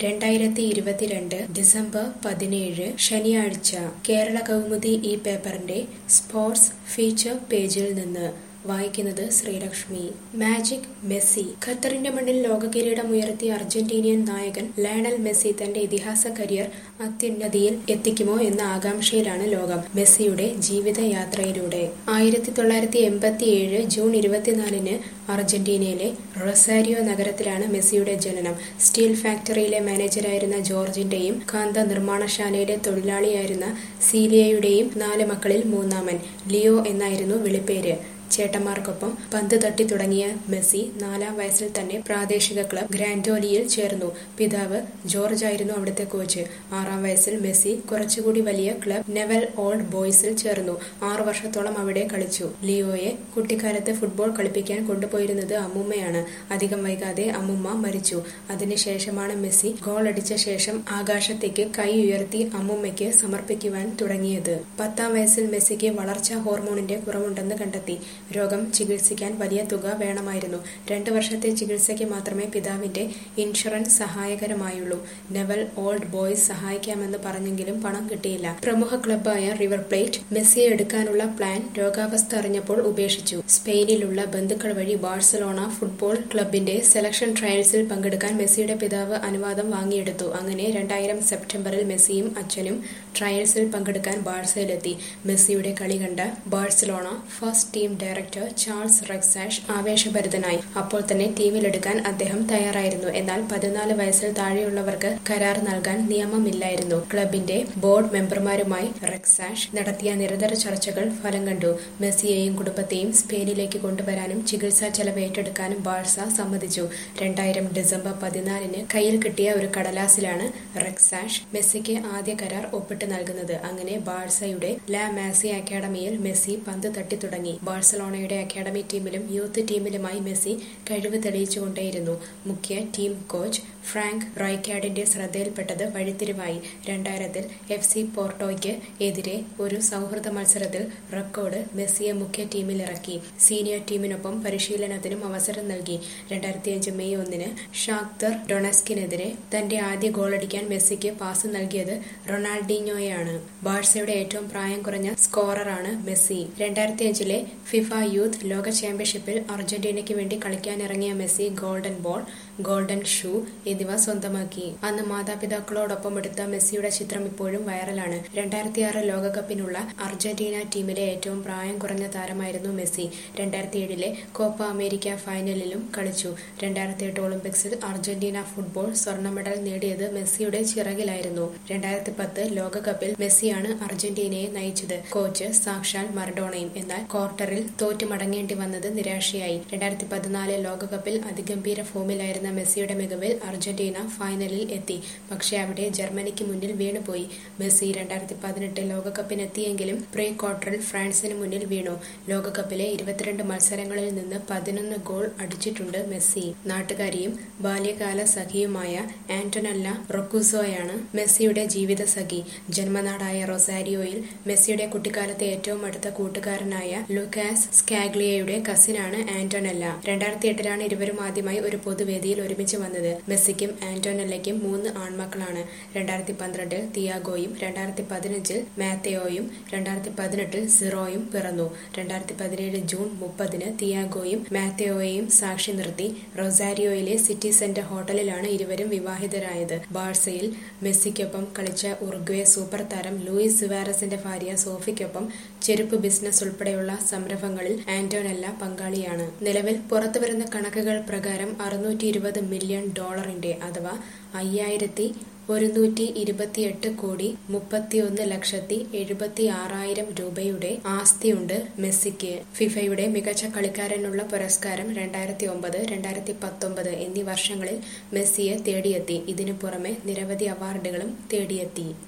രണ്ടായിരത്തി ഇരുപത്തിരണ്ട് ഡിസംബർ പതിനേഴ് ശനിയാഴ്ച കേരള കൗമുദി ഈ പേപ്പറിന്റെ സ്പോർട്സ് ഫീച്ചർ പേജിൽ നിന്ന് വായിക്കുന്നത് ശ്രീലക്ഷ്മി മാജിക് മെസ്സി ഖത്തറിന്റെ മണ്ണിൽ ലോക കിരീടം ഉയർത്തിയ അർജന്റീനിയൻ നായകൻ ലയണൽ മെസ്സി തന്റെ ഇതിഹാസ കരിയർ അത്യുന്നതിയിൽ എത്തിക്കുമോ എന്ന ആകാംക്ഷയിലാണ് ലോകം മെസ്സിയുടെ ജീവിതയാത്രയിലൂടെ ആയിരത്തി തൊള്ളായിരത്തി എൺപത്തിയേഴ് ജൂൺ ഇരുപത്തിനാലിന് അർജന്റീനയിലെ റൊസാരിയോ നഗരത്തിലാണ് മെസ്സിയുടെ ജനനം സ്റ്റീൽ ഫാക്ടറിയിലെ മാനേജരായിരുന്ന ജോർജിന്റെയും കാന്ത നിർമ്മാണശാലയിലെ തൊഴിലാളിയായിരുന്ന സീലിയയുടെയും നാല് മക്കളിൽ മൂന്നാമൻ ലിയോ എന്നായിരുന്നു വിളിപ്പേര് ചേട്ടന്മാർക്കൊപ്പം പന്ത് തട്ടി തുടങ്ങിയ മെസ്സി നാലാം വയസ്സിൽ തന്നെ പ്രാദേശിക ക്ലബ് ഗ്രാൻഡോലിയിൽ ചേർന്നു പിതാവ് ജോർജ് ആയിരുന്നു അവിടുത്തെ കോച്ച് ആറാം വയസ്സിൽ മെസ്സി കുറച്ചുകൂടി വലിയ ക്ലബ് നെവൽ ഓൾഡ് ബോയ്സിൽ ചേർന്നു ആറു വർഷത്തോളം അവിടെ കളിച്ചു ലിയോയെ കുട്ടിക്കാലത്ത് ഫുട്ബോൾ കളിപ്പിക്കാൻ കൊണ്ടുപോയിരുന്നത് അമ്മുമ്മയാണ് അധികം വൈകാതെ അമ്മുമ്മ മരിച്ചു അതിനുശേഷമാണ് മെസ്സി ഗോൾ അടിച്ച ശേഷം ആകാശത്തേക്ക് കൈ ഉയർത്തി അമ്മുമ്മയ്ക്ക് സമർപ്പിക്കുവാൻ തുടങ്ങിയത് പത്താം വയസ്സിൽ മെസ്സിക്ക് വളർച്ചാ ഹോർമോണിന്റെ കുറവുണ്ടെന്ന് കണ്ടെത്തി രോഗം ചികിത്സിക്കാൻ വലിയ തുക വേണമായിരുന്നു രണ്ടു വർഷത്തെ ചികിത്സയ്ക്ക് മാത്രമേ പിതാവിന്റെ ഇൻഷുറൻസ് സഹായകരമായുള്ളൂ നെവൽ ഓൾഡ് ബോയ്സ് സഹായിക്കാമെന്ന് പറഞ്ഞെങ്കിലും പണം കിട്ടിയില്ല പ്രമുഖ ക്ലബായ റിവർ പ്ലേറ്റ് മെസ്സിയെ എടുക്കാനുള്ള പ്ലാൻ രോഗാവസ്ഥ അറിഞ്ഞപ്പോൾ ഉപേക്ഷിച്ചു സ്പെയിനിലുള്ള ബന്ധുക്കൾ വഴി ബാഴ്സലോണ ഫുട്ബോൾ ക്ലബിന്റെ സെലക്ഷൻ ട്രയൽസിൽ പങ്കെടുക്കാൻ മെസ്സിയുടെ പിതാവ് അനുവാദം വാങ്ങിയെടുത്തു അങ്ങനെ രണ്ടായിരം സെപ്റ്റംബറിൽ മെസ്സിയും അച്ഛനും ട്രയൽസിൽ പങ്കെടുക്കാൻ ബാഴ്സയിലെത്തി മെസ്സിയുടെ കളി കണ്ട Barcelona first team director Charles Rexach ആവേശഭരിതനായി അപ്പോൾ തന്നെ ടീമിലെടുക്കാൻ അദ്ദേഹം തയ്യാറായിരുന്നു എന്നാൽ പതിനാല് വയസ്സിൽ താഴെയുള്ളവർക്ക് കരാർ നൽകാൻ നിയമമില്ലായിരുന്നു ക്ലബിന്റെ ബോർഡ് മെമ്പർമാരുമായി റെക്സാഷ് നടത്തിയ നിരന്തര ചർച്ചകൾ ഫലം കണ്ടു മെസ്സിയെയും കുടുംബത്തെയും സ്പെയിനിലേക്ക് കൊണ്ടുവരാനും ചികിത്സാ ചെലവ് ഏറ്റെടുക്കാനും ബാഴ്സ സമ്മതിച്ചു രണ്ടായിരം ഡിസംബർ പതിനാലിന് കയ്യിൽ കിട്ടിയ ഒരു കടലാസിലാണ് റെക്സാഷ് മെസ്സിക്ക് ആദ്യ കരാർ ഒപ്പിട്ട് നൽകുന്നത് അങ്ങനെ ബാഴ്സയുടെ ലാ മാസി അക്കാഡമിയിൽ മെസ്സി പന്ത് തട്ടി തുടങ്ങി ബാഴ്സലോണയുടെ അക്കാഡമി ടീമിലും യൂത്ത് ടീമിലുമായി മെസ്സി കഴിവ് തെളിയിച്ചുകൊണ്ടേയിരുന്നു മുഖ്യ ടീം കോച്ച് ഫ്രാങ്ക് റൈക്കാഡിന്റെ ശ്രദ്ധയിൽപ്പെട്ടത് വഴിത്തിരിവായി രണ്ടായിരത്തിൽ എഫ് സി പോർട്ടോയ്ക്ക് എതിരെ ഒരു സൗഹൃദ മത്സരത്തിൽ റെക്കോർഡ് മെസ്സിയെ മുഖ്യ ടീമിലിറക്കി സീനിയർ ടീമിനൊപ്പം പരിശീലനത്തിനും അവസരം നൽകി രണ്ടായിരത്തിയഞ്ച് മെയ് ഒന്നിന് ഷാക്തർ ഡൊണസ്കിനെതിരെ തന്റെ ആദ്യ ഗോളടിക്കാൻ മെസ്സിക്ക് പാസ് നൽകിയത് റൊണാൾഡീഞ്ഞോയാണ് ബാഴ്സയുടെ ഏറ്റവും പ്രായം കുറഞ്ഞ സ്കോററാണ് മെസ്സി രണ്ടായിരത്തി അഞ്ചിലെ ഫിഫ യൂത്ത് ലോക ചാമ്പ്യൻഷിപ്പിൽ അർജന്റീനയ്ക്ക് വേണ്ടി കളിക്കാനിറങ്ങിയ മെസ്സി ഗോൾഡൻ ബോൾ ഗോൾഡൻ ഷൂ എന്നിവ സ്വന്തമാക്കി അന്ന് മാതാപിതാക്കളോടൊപ്പം എടുത്ത മെസ്സിയുടെ ചിത്രം ഇപ്പോഴും വൈറലാണ് രണ്ടായിരത്തി ആറ് ലോകകപ്പിനുള്ള അർജന്റീന ടീമിലെ ഏറ്റവും പ്രായം കുറഞ്ഞ താരമായിരുന്നു മെസ്സി രണ്ടായിരത്തി ഏഴിലെ കോപ്പ അമേരിക്ക ഫൈനലിലും കളിച്ചു രണ്ടായിരത്തി എട്ട് ഒളിമ്പിക്സിൽ അർജന്റീന ഫുട്ബോൾ സ്വർണ്ണ മെഡൽ നേടിയത് മെസ്സിയുടെ ചിറകിലായിരുന്നു രണ്ടായിരത്തി പത്ത് ലോകകപ്പിൽ മെസ്സിയാണ് അർജന്റീനയെ നയിച്ചത് കോച്ച് സാക്ഷാൽ മറഡോണയും എന്നാൽ ക്വാർട്ടറിൽ തോറ്റു മടങ്ങേണ്ടി വന്നത് നിരാശയായി രണ്ടായിരത്തി പതിനാല് ലോകകപ്പിൽ അതിഗംഭീര ഫോമിലായിരുന്ന മെസ്സിയുടെ മികവിൽ അർജന്റീന ഫൈനലിൽ എത്തി പക്ഷേ അവിടെ ജർമ്മനിക്ക് മുന്നിൽ വീണുപോയി മെസ്സി രണ്ടായിരത്തി പതിനെട്ട് ലോകകപ്പിനെത്തിയെങ്കിലും പ്രീ ക്വാർട്ടറിൽ ഫ്രാൻസിന് മുന്നിൽ വീണു ലോകകപ്പിലെ ഇരുപത്തിരണ്ട് മത്സരങ്ങളിൽ നിന്ന് പതിനൊന്ന് ഗോൾ അടിച്ചിട്ടുണ്ട് മെസ്സി നാട്ടുകാരിയും ബാല്യകാല സഖിയുമായ ആന്റണല്ല റൊക്കുസോയാണ് മെസ്സിയുടെ ജീവിത സഖി ജന്മനാടായ റൊസാരിയോയിൽ മെസ്സിയുടെ കുട്ടിക്കാലത്തെ ഏറ്റവും അടുത്ത കൂട്ടുകാരനായ ലുക്കാസ് സ്കാഗ്ലിയയുടെ കസിനാണ് ആന്റോനെല്ല രണ്ടായിരത്തി എട്ടിലാണ് ഇരുവരും ആദ്യമായി ഒരു പൊതുവേദിയിൽ ഒരുമിച്ച് വന്നത് മെസ്സിക്കും ആന്റോനെല്ലയ്ക്കും മൂന്ന് ആൺമക്കളാണ് രണ്ടായിരത്തി പന്ത്രണ്ടിൽ തിയാഗോയും രണ്ടായിരത്തി പതിനഞ്ചിൽ മാത്തയോയും രണ്ടായിരത്തി പതിനെട്ടിൽ സിറോയും പിറന്നു രണ്ടായിരത്തി പതിനേഴ് ജൂൺ മുപ്പതിന് തിയാഗോയും മാത്തയോയെയും സാക്ഷി നിർത്തി റൊസാരിയോയിലെ സിറ്റി സെന്റർ ഹോട്ടലിലാണ് ഇരുവരും വിവാഹിതരായത് ബാഴ്സയിൽ മെസ്സിക്കൊപ്പം കളിച്ച ഉറുഗ്വേ സൂപ്പർ താരം ലൂയിസ് സുവാരസിന്റെ ഭാര്യ സോഫിക്കൊപ്പം ചെരുപ്പ് ബിസിനസ് ഉൾപ്പെടെയുള്ള സംരംഭങ്ങളിൽ ആന്റോനെല്ല പങ്കാളിയാണ് നിലവിൽ പുറത്തുവരുന്ന കണക്കുകൾ പ്രകാരം അറുന്നൂറ്റി ഇരുപത് മില്യൺ ഡോളറിന്റെ അഥവാ അയ്യായിരത്തി ഒരുന്നൂറ്റി ഇരുപത്തിയെട്ട് കോടി മുപ്പത്തിയൊന്ന് ലക്ഷത്തി എഴുപത്തി ആറായിരം രൂപയുടെ ആസ്തിയുണ്ട് മെസ്സിക്ക് ഫിഫയുടെ മികച്ച കളിക്കാരനുള്ള പുരസ്കാരം രണ്ടായിരത്തി ഒമ്പത് രണ്ടായിരത്തി പത്തൊമ്പത് എന്നീ വർഷങ്ങളിൽ മെസ്സിയെ തേടിയെത്തി ഇതിനു പുറമെ നിരവധി അവാർഡുകളും തേടിയെത്തി